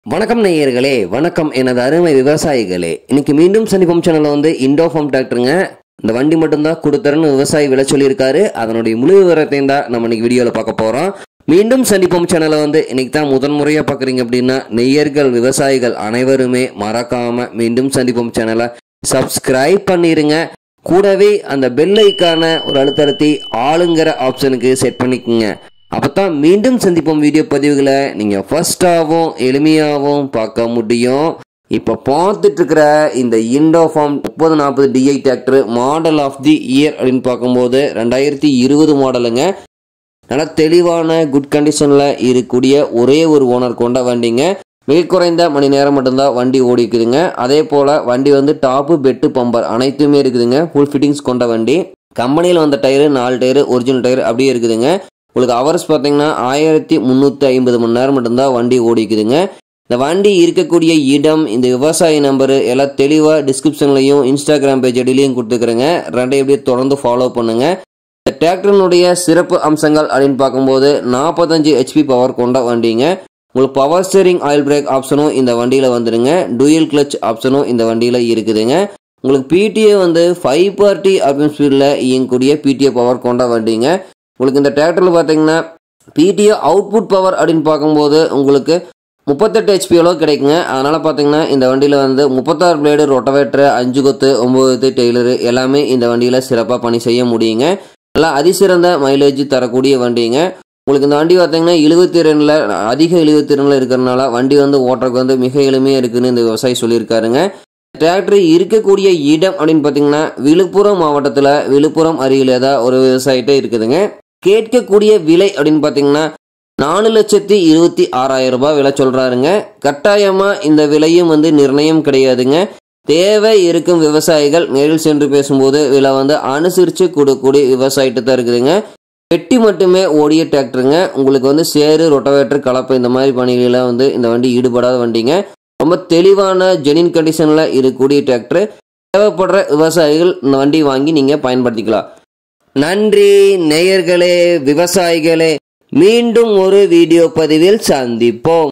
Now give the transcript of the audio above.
வணக்கம் நேயர்களே வணக்கம் எனது அருமை விவசாயிகளே இன்னைக்கு மீண்டும் சந்திப்போம் சேனல்ல வந்து இண்டோஃபார்ம் டிராக்டருங்க இந்த வண்டி மட்டும்தான் கொடுத்துறன்னு விவசாயி விலை சொல்லியிருக்காரு அதனுடைய முழு விவரத்தையும் தான் நம்ம இன்னைக்கு வீடியோவில் பார்க்க போகிறோம் மீண்டும் சந்திப்போம் சேனலை வந்து இன்னைக்கு தான் முதன் முறையாக பார்க்குறீங்க அப்படின்னா நெய்யர்கள் விவசாயிகள் அனைவருமே மறக்காம மீண்டும் சந்திப்போம் சேனலை சப்ஸ்கிரைப் பண்ணிருங்க கூடவே அந்த பெல் ஐக்கான ஒரு அழுத்தழுத்தி ஆளுங்கிற ஆப்ஷனுக்கு செட் பண்ணிக்கோங்க அப்பதான் மீண்டும் சந்திப்போம் வீடியோ பதிவுகளை நீங்கள் ஃபர்ஸ்டாகவும் எளிமையாகவும் பார்க்க முடியும் இப்போ பார்த்துட்டு இருக்கிற இந்த இண்டோஃபார்ம் முப்பது நாற்பது DI tractor model of the year அப்படின்னு பார்க்கும்போது ரெண்டாயிரத்தி இருபது மாடலுங்க நல்லா தெளிவான குட் கண்டிஷனில் இருக்கக்கூடிய ஒரே ஒரு ஓனர் கொண்ட வண்டிங்க மிக குறைந்த மணி நேரம் மட்டும்தான் வண்டி ஓடி இருக்குதுங்க அதே போல் வண்டி வந்து டாப்பு பெட்டு பம்பர் அனைத்துமே இருக்குதுங்க ஃபுல் ஃபிட்டிங்ஸ் கொண்ட வண்டி கம்பெனியில் வந்த டயரு நாலு டயரு ஒரிஜினல் டயர் அப்படியே இருக்குதுங்க உங்களுக்கு ஹவர்ஸ் பார்த்தீங்கன்னா ஆயிரத்தி முந்நூற்றி ஐம்பது மணி நேரம் மட்டும்தான் வண்டி ஓடிக்குதுங்க இந்த வண்டி இருக்கக்கூடிய இடம் இந்த விவசாய நம்பரு எல்லாம் தெளிவாக டிஸ்கிரிப்ஷன்லையும் இன்ஸ்டாகிராம் பேஜ் அடியிலையும் கொடுத்துக்கிறேங்க ரெண்டையும் அப்படியே தொடர்ந்து ஃபாலோ பண்ணுங்க இந்த டிராக்டரினுடைய சிறப்பு அம்சங்கள் அப்படின்னு பார்க்கும்போது நாற்பத்தஞ்சு ஹெச்பி பவர் கொண்ட வண்டிங்க உங்களுக்கு பவர் ஸ்டேரிங் ஆயில் பிரேக் ஆப்ஷனும் இந்த வண்டியில் வந்துடுங்க டூயல் கிளச் ஆப்ஷனும் இந்த வண்டியில் இருக்குதுங்க உங்களுக்கு பிடிஏ வந்து ஃபைவ் பார்ட்டி அப்படின்னு ஸ்பீடில் இயங்கக்கூடிய பிடிஏ பவர் கொண்ட வண்டிங்க உங்களுக்கு இந்த டிராக்டரில் பார்த்தீங்கன்னா பிடிஓ அவுட்புட் பவர் அப்படின்னு பார்க்கும்போது உங்களுக்கு முப்பத்தெட்டு ஹெச்பி அளவு கிடைக்குங்க அதனால் பார்த்தீங்கன்னா இந்த வண்டியில் வந்து முப்பத்தாறு பிளேடு ரொட்டவேட்டர் அஞ்சு கொத்து ஒம்பது டெய்லரு எல்லாமே இந்த வண்டியில் சிறப்பாக பணி செய்ய முடியுங்க நல்லா அதிசிறந்த மைலேஜ் தரக்கூடிய வண்டிங்க உங்களுக்கு இந்த வண்டி பார்த்தீங்கன்னா இழுபத்தி ரெண்டில் அதிக இழுபத்தி ரெண்டில் இருக்கிறதுனால வண்டி வந்து ஓட்டுறதுக்கு வந்து மிக எளிமையாக இருக்குன்னு இந்த விவசாயி சொல்லியிருக்காருங்க டிராக்டர் இருக்கக்கூடிய இடம் அப்படின்னு பார்த்தீங்கன்னா விழுப்புரம் மாவட்டத்தில் விழுப்புரம் அருகில் தான் ஒரு விவசாயிட்ட இருக்குதுங்க கேட்கக்கூடிய விலை அப்படின்னு பார்த்தீங்கன்னா நாலு லட்சத்தி இருபத்தி ஆறாயிரம் ரூபாய் விலை சொல்கிறாருங்க கட்டாயமாக இந்த விலையும் வந்து நிர்ணயம் கிடையாதுங்க தேவை இருக்கும் விவசாயிகள் நேரில் சென்று பேசும்போது விலை வந்து அனுசரித்து கொடுக்கக்கூடிய விவசாயிட்டு தான் இருக்குதுங்க பெட்டி மட்டுமே ஓடிய டிராக்டருங்க உங்களுக்கு வந்து சேரு ரொட்டவேட்டர் கலப்பை இந்த மாதிரி பணிகளெல்லாம் வந்து இந்த வண்டி ஈடுபடாத வண்டிங்க ரொம்ப தெளிவான ஜெனின் கண்டிஷனில் இருக்கக்கூடிய டிராக்டர் தேவைப்படுற விவசாயிகள் இந்த வண்டி வாங்கி நீங்கள் பயன்படுத்திக்கலாம் நன்றி நேயர்களே விவசாயிகளே மீண்டும் ஒரு வீடியோ பதிவில் சந்திப்போம்